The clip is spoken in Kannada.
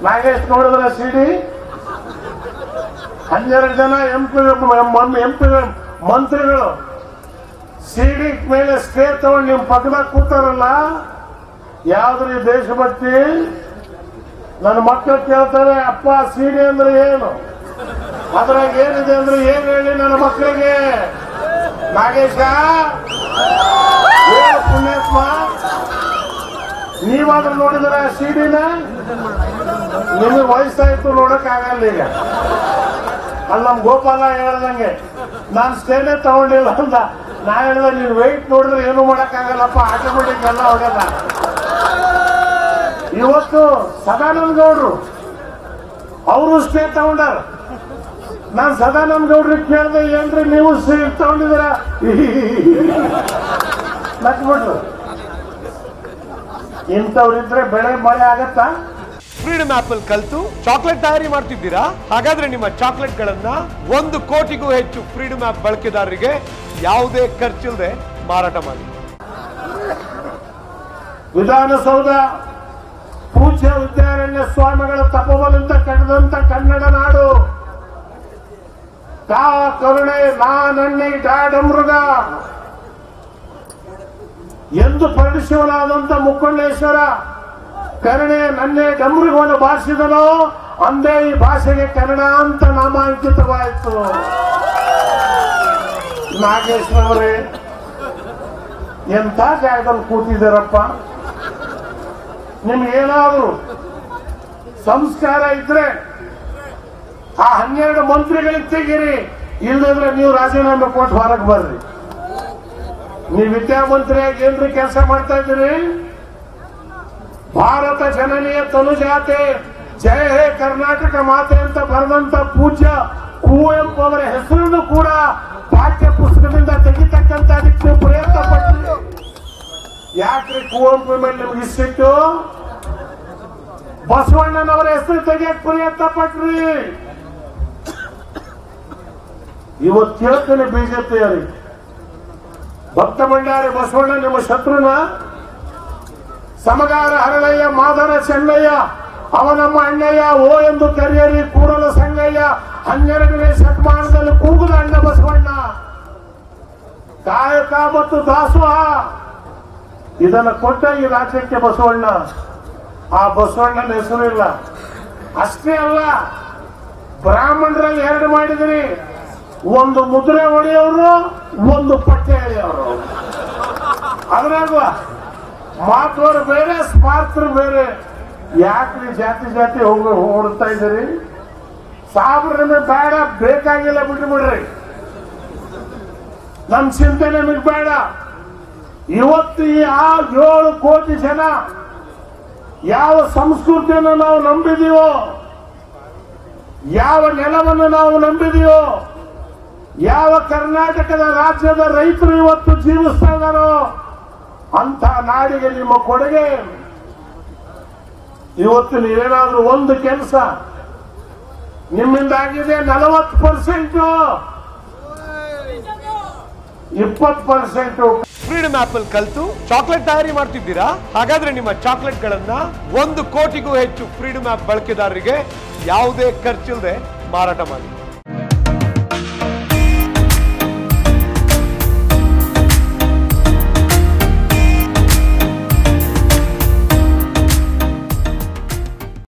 ನಾಗೇಶ್ ನೋಡಿದ್ರ ಸಿಡಿ ಹನ್ನೆರಡು ಜನ ಎಂ ಪಿ ಎಂ ಪಿ ಮಂತ್ರಿಗಳು ಸಿಡಿ ಮೇಲೆ ಸ್ಟೇ ತಗೊಂಡು ನಿಮ್ ಪಕ್ಕದಾಗ ಕೂತಾರಲ್ಲ ಯಾವ್ದ್ರಿ ದೇಶಭಕ್ತಿ ನನ್ನ ಮಕ್ಕಳು ಕೇಳ್ತಾರೆ ಅಪ್ಪ ಸಿಡಿ ಅಂದ್ರೆ ಏನು ಅದ್ರಾಗ ಏನಿದೆ ಅಂದ್ರೆ ಏನ್ ಹೇಳಿ ನನ್ನ ಮಕ್ಕಳಿಗೆ ನಾಗೇಶ ಹೇಳು ಪುಣ್ಯಾತ್ಮ ನೀವಾದ್ರೂ ನೋಡಿದ್ರ ಸಿಡಿನ ನಿಮಗೆ ವಯಸ್ಸಾಯ್ತು ನೋಡಕ್ ಆಗಲ್ಲ ಈಗ ಅಲ್ಲಿ ನಮ್ ಗೋಪಾಲ ಹೇಳ್ದಂಗೆ ನಾನ್ ಸ್ಟೇನೇ ತಗೊಂಡಿಲ್ಲ ಅಂತ ನಾ ಹೇಳ್ದೆ ನೀನ್ ವೆಯ್ಟ್ ನೋಡಿದ್ರೆ ಏನು ಮಾಡಕ್ ಆಗಲ್ಲಪ್ಪ ಆಟೋಮೆಟಿಕ್ ಎಲ್ಲ ಹೋಗಲ್ಲ ಇವತ್ತು ಸದಾನಂದ ಗೌಡ್ರು ಅವರು ಸ್ಟೇ ತಗೊಂಡಾರ ನಾನ್ ಸದಾನಂದ ಗೌಡ್ರಿಗೆ ಕೇಳ್ದೆ ಏನ್ರಿ ನೀವು ಸೀಟ್ ತಗೊಂಡಿದ್ರ ನಕ್ಬಿಟ್ರು ಇಂಥವ್ರಿದ್ರೆ ಬೆಳೆ ಮಳೆ ಆಗತ್ತಾ ಫ್ರೀಡಮ್ ಆಪ್ ಅಲ್ಲಿ ಕಲ್ತು ಚಾಕ್ಲೇಟ್ ತಯಾರಿ ಮಾಡ್ತಿದ್ದೀರಾ ಹಾಗಾದ್ರೆ ನಿಮ್ಮ ಚಾಕ್ಲೇಟ್ ಗಳನ್ನ ಒಂದು ಕೋಟಿಗೂ ಹೆಚ್ಚು ಫ್ರೀಡಮ್ ಆಪ್ ಬಳಕೆದಾರರಿಗೆ ಯಾವುದೇ ಖರ್ಚಿಲ್ಲದೆ ಮಾರಾಟ ಮಾಡಿ ವಿಧಾನಸೌಧ ಪೂಜ್ಯ ವಿದ್ಯಾರಣ್ಯ ಸ್ವಾಮಿಗಳ ತಪೋಬಲಿಂದ ಕಳೆದಂತ ಕನ್ನಡ ನಾಡು ತಾ ಕರುಣೆ ನಾನಣ್ಣಿ ಡಾಡಮೃಗ ಎಂದು ಪರಿಣಿಸುವನಾದಂತ ಮುಕ್ಕೊಂಡೇಶ್ವರ ಕರುಣೆ ನನ್ನೆ ಡಮೃಗವನ್ನು ಭಾಷಿದನೋ ಅಂದೇ ಈ ಭಾಷೆಗೆ ಕನ್ನಡ ಅಂತ ನಾಮಾಂಕಿತವಾಯಿತು ನಾಗೇಶ್ವರವರೇ ಎಂಥ ಜಾಗದಲ್ಲಿ ಕೂತಿದ್ದೀರಪ್ಪ ನಿಮ್ಗೆ ಏನಾದ್ರು ಸಂಸ್ಕಾರ ಇದ್ರೆ ಆ ಹನ್ನೆರಡು ಮಂತ್ರಿಗಳಿಗೆ ತೆಗೀರಿ ಇಲ್ಲದ್ರೆ ನೀವು ರಾಜೀನಾಮೆ ಕೊಟ್ಟು ಹೊರಗೆ ಬರ್ರಿ ನೀವು ವಿದ್ಯಾಮಂತ್ರಿಯಾಗಿ ಏನ್ರಿ ಕೆಲಸ ಮಾಡ್ತಾ ಇದ್ದೀರಿ ಭಾರತ ಜನನೀಯ ತನುಜಾತೆ ಜಯ ಹೇ ಕರ್ನಾಟಕ ಮಾತೆ ಅಂತ ಬರೆದಂತ ಪೂಜ್ಯ ಕುವೆಂಪು ಅವರ ಹೆಸರನ್ನು ಕೂಡ ಪಾಠ್ಯ ಪುಸ್ತಕದಿಂದ ತೆಗಿತಕ್ಕಂತ ಅದಕ್ಕೆ ನೀವು ಪ್ರಯತ್ನ ಪಟ್ರಿ ಯಾಕ್ರಿ ಕುವೆಂಪು ಮೇಲೆ ನಿಮ್ಗೆ ಇಷ್ಟಿತ್ತು ಬಸವಣ್ಣನವರ ಹೆಸರು ತೆಗಿಯಕ್ ಪ್ರಯತ್ನ ಪಟ್ರಿ ಇವತ್ತು ಕೇಳ್ತೇನೆ ಬಿಜೆಪಿ ಅವರಿಗೆ ಭಕ್ತ ಭಂಡಾರಿ ಬಸವಣ್ಣ ನಿಮ್ಮ ಶತ್ರುನ ಸಮಗಾರ ಹರಳಯ್ಯ ಮಾದರ ಚೆನ್ನಯ್ಯ ಅವನಮ್ಮ ಅಣ್ಣಯ್ಯ ಓ ಎಂದು ಕರೆಯರಿ ಕೂಡಲ ಸಂಗಯ್ಯ ಹನ್ನೆರಡನೇ ಶತಮಾನದಲ್ಲಿ ಕೂಗುದ ಅಣ್ಣ ಬಸವಣ್ಣ ಕಾಯಕ ಮತ್ತು ದಾಸೋಹ ಇದನ್ನ ಕೊಟ್ಟ ಈ ರಾಜ್ಯಕ್ಕೆ ಬಸವಣ್ಣ ಆ ಬಸವಣ್ಣನ ಹೆಸರಿಲ್ಲ ಅಷ್ಟೇ ಅಲ್ಲ ಬ್ರಾಹ್ಮಣರಲ್ಲಿ ಎರಡು ಮಾಡಿದ್ರಿ ಒಂದು ಮುದ್ರೆ ಹೊಡೆಯೋರು ಒಂದು ಪಟ್ಟೆ ಎಳೆಯೋರು ಅದ್ರಾಗ ಮಾತೋರು ಬೇರೆ ಸ್ಮಾರ್ತರು ಬೇರೆ ಯಾಕ್ರಿ ಜಾತಿ ಜಾತಿ ಹೋಗ ಓಡ್ತಾ ಇದ್ದೀರಿ ಸಾಬ್ರ ನಿಮಗೆ ಬೇಡ ಬೇಕಾಗಿಲ್ಲ ಬಿಟ್ಟು ಬಿಡ್ರಿ ನಮ್ ಚಿಂತೆ ನಿಮಗೆ ಬೇಡ ಇವತ್ತು ಈ ಆ ಏಳು ಕೋಟಿ ಜನ ಯಾವ ಸಂಸ್ಕೃತಿಯನ್ನು ನಾವು ನಂಬಿದೀವೋ ಯಾವ ನೆಲವನ್ನು ನಾವು ನಂಬಿದೀವೋ ಯಾವ ಕರ್ನಾಟಕದ ರಾಜ್ಯದ ರೈತರು ಇವತ್ತು ಜೀವಿಸ್ತಾ ಇದ್ದಾರೋ ಅಂತ ನಾಡಿಗೆ ನಿಮ್ಮ ಕೊಡುಗೆ ಇವತ್ತು ನೀವೇನಾದ್ರೂ ಒಂದು ಕೆಲಸ ನಿಮ್ಮಿಂದ ಆಗಿದೆ ನಲವತ್ತು ಪರ್ಸೆಂಟ್ ಇಪ್ಪತ್ತು ಪರ್ಸೆಂಟ್ ಫ್ರೀಡಮ್ ಆಪ್ ಅಲ್ಲಿ ಕಲ್ತು ಚಾಕ್ಲೇಟ್ ತಯಾರಿ ಮಾಡ್ತಿದ್ದೀರಾ ಹಾಗಾದ್ರೆ ನಿಮ್ಮ ಚಾಕ್ಲೇಟ್ ಗಳನ್ನ ಒಂದು ಕೋಟಿಗೂ ಹೆಚ್ಚು ಫ್ರೀಡಮ್ ಆಪ್ ಬಳಕೆದಾರರಿಗೆ ಯಾವುದೇ ಖರ್ಚಿಲ್ಲದೆ ಮಾರಾಟ ಮಾಡಿ